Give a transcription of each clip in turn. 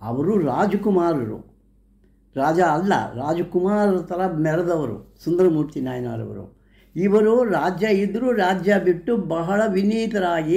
ಅವರು ರಾಜಕುಮಾರರು ರಾಜ ಅಲ್ಲ ರಾಜಕುಮಾರರ ಥರ ಮೆರೆದವರು ಸುಂದರಮೂರ್ತಿ ನಾಯನರವರು ಇವರು ರಾಜ್ಯ ಇದ್ದರೂ ರಾಜ್ಯ ಬಿಟ್ಟು ಬಹಳ ವಿನೀತರಾಗಿ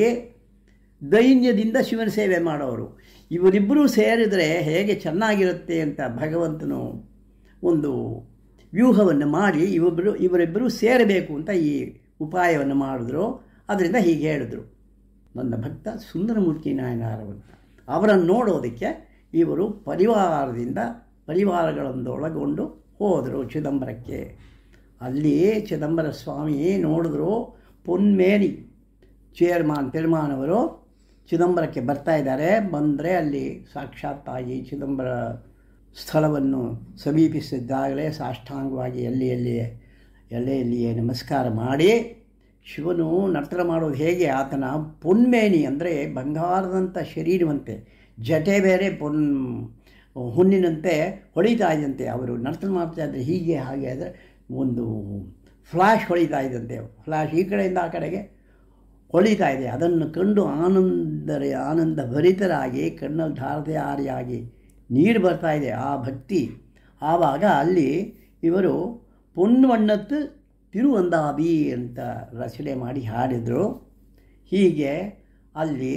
ದೈನ್ಯದಿಂದ ಶಿವನ ಸೇವೆ ಮಾಡೋರು ಇವರಿಬ್ಬರೂ ಸೇರಿದರೆ ಹೇಗೆ ಚೆನ್ನಾಗಿರುತ್ತೆ ಅಂತ ಭಗವಂತನು ಒಂದು ವ್ಯೂಹವನ್ನು ಮಾಡಿ ಇವರಿಬ್ಬರು ಇವರಿಬ್ಬರು ಸೇರಬೇಕು ಅಂತ ಈ ಉಪಾಯವನ್ನು ಮಾಡಿದ್ರು ಅದರಿಂದ ಹೀಗೆ ಹೇಳಿದ್ರು ನನ್ನ ಭಕ್ತ ಸುಂದರಮೂರ್ತಿ ನಾಯನಾರವರು ಅವರನ್ನು ನೋಡೋದಕ್ಕೆ ಇವರು ಪರಿವಾರದಿಂದ ಪರಿವಾರಗಳೊಂದೊಳಗೊಂಡು ಹೋದರು ಚಿದಂಬರಕ್ಕೆ ಅಲ್ಲಿ ಚಿದಂಬರ ಸ್ವಾಮಿ ನೋಡಿದ್ರು ಪೊನ್ಮೇನಿ ಚೇರ್ಮಾನ್ ಪೆರುಮಾನವರು ಚಿದಂಬರಕ್ಕೆ ಬರ್ತಾ ಇದ್ದಾರೆ ಬಂದರೆ ಅಲ್ಲಿ ಸಾಕ್ಷಾತ್ ತಾಯಿ ಚಿದಂಬರ ಸ್ಥಳವನ್ನು ಸಮೀಪಿಸಿದ್ದಾಗಲೇ ಸಾಷ್ಟಾಂಗವಾಗಿ ಎಲ್ಲಿ ಎಲ್ಲಿಯೇ ಎಲ್ಲೇ ಎಲ್ಲಿಯೇ ನಮಸ್ಕಾರ ಮಾಡಿ ಶಿವನು ನರ್ತನ ಮಾಡೋದು ಹೇಗೆ ಆತನ ಪೊನ್ಮೇನಿ ಅಂದರೆ ಬಂಗಾರದಂಥ ಶರೀರವಂತೆ ಜಟೆ ಬೇರೆ ಪೊನ್ ಹುಣ್ಣಿನಂತೆ ಹೊಳಿತಾ ಇದ್ದಂತೆ ಅವರು ನರ್ತನ ಮಾಡ್ತಾ ಇದ್ದರೆ ಹೀಗೆ ಹಾಗೆ ಅಂದರೆ ಒಂದು ಫ್ಲ್ಯಾಶ್ ಹೊಳಿತಾ ಇದ್ದಂತೆ ಫ್ಲ್ಯಾಶ್ ಈ ಕಡೆಯಿಂದ ಆ ಕಡೆಗೆ ಹೊಳಿತಾ ಇದೆ ಅದನ್ನು ಕಂಡು ಆನಂದರ ಆನಂದ ಭರಿತರಾಗಿ ಕಣ್ಣಲ್ಲಿ ಧಾರಧಾರಿಯಾಗಿ ನೀರು ಬರ್ತಾ ಇದೆ ಆ ಭಕ್ತಿ ಆವಾಗ ಅಲ್ಲಿ ಇವರು ಪೊನ್ವಣ್ಣತ್ತು ತಿರುವಂದಾಬಿ ಅಂತ ರಚನೆ ಮಾಡಿ ಹಾಡಿದರು ಹೀಗೆ ಅಲ್ಲಿ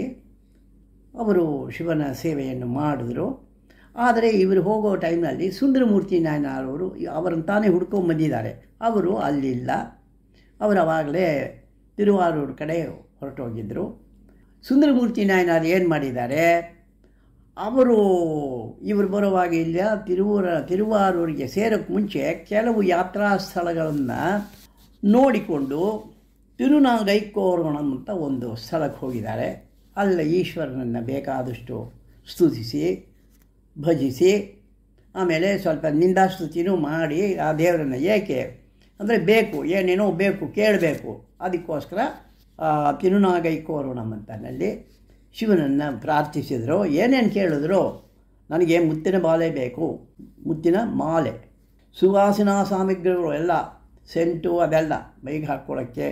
ಅವರು ಶಿವನ ಸೇವೆಯನ್ನು ಮಾಡಿದ್ರು ಆದರೆ ಇವರು ಹೋಗೋ ಟೈಮ್ನಲ್ಲಿ ಸುಂದರಮೂರ್ತಿ ನಾಯನರವರು ಅವರನ್ನು ತಾನೇ ಹುಡ್ಕೊಂಡು ಬಂದಿದ್ದಾರೆ ಅವರು ಅಲ್ಲಿಲ್ಲ ಅವರು ಅವಾಗಲೇ ತಿರುವಾರೂರು ಕಡೆ ಹೊರಟೋಗಿದ್ದರು ಸುಂದರಮೂರ್ತಿ ನಾಯನರು ಏನು ಮಾಡಿದ್ದಾರೆ ಅವರು ಇವರು ಬರುವಾಗ ಇಲ್ಲ ತಿರುವೂರ ತಿರುವಾರೂರಿಗೆ ಸೇರೋಕ್ಕೆ ಮುಂಚೆ ಕೆಲವು ಯಾತ್ರಾ ಸ್ಥಳಗಳನ್ನು ನೋಡಿಕೊಂಡು ತಿರುನಾಗೈಕೋರೋಣಂ ಅಂತ ಒಂದು ಸ್ಥಳಕ್ಕೆ ಹೋಗಿದ್ದಾರೆ ಅಲ್ಲಿ ಈಶ್ವರನನ್ನು ಬೇಕಾದಷ್ಟು ಸ್ತುತಿಸಿ ಭಜಿಸಿ ಆಮೇಲೆ ಸ್ವಲ್ಪ ನಿಂದಾಸ್ತುತಿನೂ ಮಾಡಿ ಆ ದೇವರನ್ನು ಏಕೆ ಅಂದರೆ ಬೇಕು ಏನೇನೋ ಬೇಕು ಕೇಳಬೇಕು ಅದಕ್ಕೋಸ್ಕರ ತಿರುನಾಗೈಕೋರೋಣಂ ಅಂತನಲ್ಲಿ ಶಿವನನ್ನು ಪ್ರಾರ್ಥಿಸಿದರು ಏನೇನು ಕೇಳಿದ್ರು ನನಗೆ ಮುತ್ತಿನ ಬಾಲೆ ಬೇಕು ಮುತ್ತಿನ ಮಾಲೆ ಸುವಾಸನಾ ಸಾಮಗ್ರಿಗಳು ಎಲ್ಲ ಸೆಂಟು ಅದೆಲ್ಲ ಮೈಗೆ ಹಾಕ್ಕೊಳ್ಳೋಕ್ಕೆ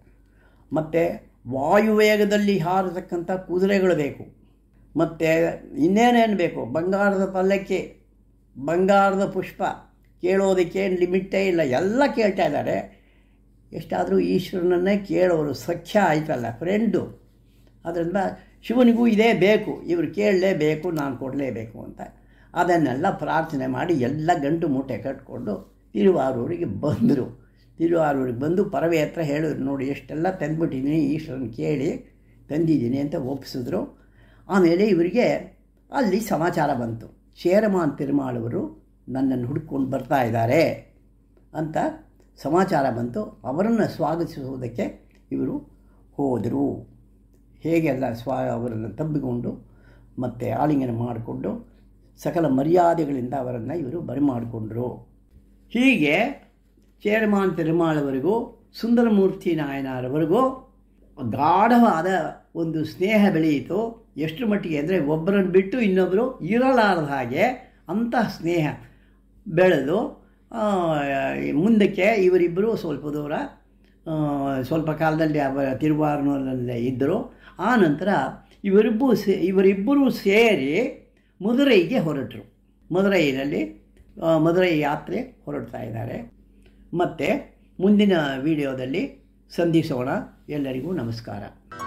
ಮತ್ತು ವಾಯುವೇಗದಲ್ಲಿ ಹಾರತಕ್ಕಂಥ ಕುದುರೆಗಳು ಬೇಕು ಮತ್ತು ಇನ್ನೇನೇನು ಬೇಕು ಬಂಗಾರದ ಪಲ್ಲಕ್ಕಿ ಬಂಗಾರದ ಪುಷ್ಪ ಕೇಳೋದಕ್ಕೆ ಲಿಮಿಟೇ ಇಲ್ಲ ಎಲ್ಲ ಕೇಳ್ತಾ ಇದ್ದಾರೆ ಎಷ್ಟಾದರೂ ಈಶ್ವರನನ್ನೇ ಕೇಳೋರು ಸಖ್ಯ ಆಯ್ತಲ್ಲ ಫ್ರೆಂಡು ಅದರಿಂದ ಶಿವನಿಗೂ ಇದೇ ಬೇಕು ಇವರು ಕೇಳಲೇಬೇಕು ನಾನು ಕೊಡಲೇಬೇಕು ಅಂತ ಅದನ್ನೆಲ್ಲ ಪ್ರಾರ್ಥನೆ ಮಾಡಿ ಎಲ್ಲ ಗಂಟು ಮೂಟೆ ಕಟ್ಕೊಂಡು ತಿರುವಾರೂರಿಗೆ ಬಂದರು ತಿರುವಾರೂರಿಗೆ ಬಂದು ಪರವೆ ಹತ್ರ ಹೇಳಿದ್ರು ನೋಡಿ ಎಷ್ಟೆಲ್ಲ ತಂದುಬಿಟ್ಟಿದ್ದೀನಿ ಈಶ್ವರನ ಕೇಳಿ ತಂದಿದ್ದೀನಿ ಅಂತ ಒಪ್ಪಿಸಿದ್ರು ಆಮೇಲೆ ಇವರಿಗೆ ಅಲ್ಲಿ ಸಮಾಚಾರ ಬಂತು ಶೇರಮಾನ್ ತಿರುಮಾಳವರು ನನ್ನನ್ನು ಹುಡ್ಕೊಂಡು ಬರ್ತಾ ಇದ್ದಾರೆ ಅಂತ ಸಮಾಚಾರ ಬಂತು ಅವರನ್ನು ಸ್ವಾಗತಿಸುವುದಕ್ಕೆ ಇವರು ಹೋದರು ಹೇಗೆಲ್ಲ ಸ್ವಾ ಅವರನ್ನು ತಬ್ಬಿಕೊಂಡು ಮತ್ತು ಆಲಿಂಗನ ಮಾಡಿಕೊಂಡು ಸಕಲ ಮರ್ಯಾದೆಗಳಿಂದ ಅವರನ್ನು ಇವರು ಬರಿಮಾಡಿಕೊಂಡ್ರು ಹೀಗೆ ಚೇರಮಾನ್ ತಿರುಮಾಳವರೆಗೂ ಸುಂದರಮೂರ್ತಿ ನಾಯನರವರೆಗೂ ಗಾಢವಾದ ಒಂದು ಸ್ನೇಹ ಬೆಳೆಯಿತು ಎಷ್ಟು ಮಟ್ಟಿಗೆ ಅಂದರೆ ಒಬ್ಬರನ್ನು ಬಿಟ್ಟು ಇನ್ನೊಬ್ಬರು ಇರಲಾರದ ಹಾಗೆ ಅಂತಹ ಸ್ನೇಹ ಬೆಳೆದು ಮುಂದಕ್ಕೆ ಇವರಿಬ್ಬರು ಸ್ವಲ್ಪ ದೂರ ಸ್ವಲ್ಪ ಕಾಲದಲ್ಲಿ ಅವರ ತಿರುವಾರೂರಿನಲ್ಲೇ ಇದ್ದರು ಆ ನಂತರ ಇವರಿಬ್ಬರು ಸೇ ಇವರಿಬ್ಬರೂ ಸೇರಿ ಮದುರೈಗೆ ಹೊರಟರು ಮದುರೈನಲ್ಲಿ ಮದುರೈ ಯಾತ್ರೆ ಹೊರಡ್ತಾ ಇದ್ದಾರೆ ಮತ್ತು ಮುಂದಿನ ವಿಡಿಯೋದಲ್ಲಿ ಸಂಧಿಸೋಣ ಎಲ್ಲರಿಗೂ ನಮಸ್ಕಾರ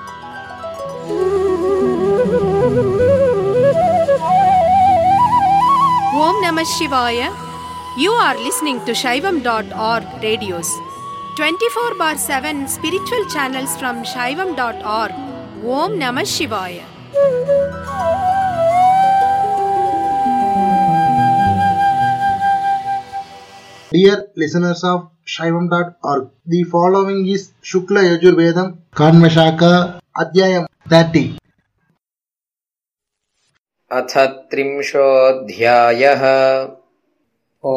Om Namah Shivaya. You are listening to Shaivam.org radios. 24 bar 7 spiritual channels from Shaivam.org. Om Namah Shivaya. Dear listeners of Shaivam.org, the following is Shukla Yajurvedam Kanvashaka Adhyayam 30. अथ त्रिंशोऽध्यायः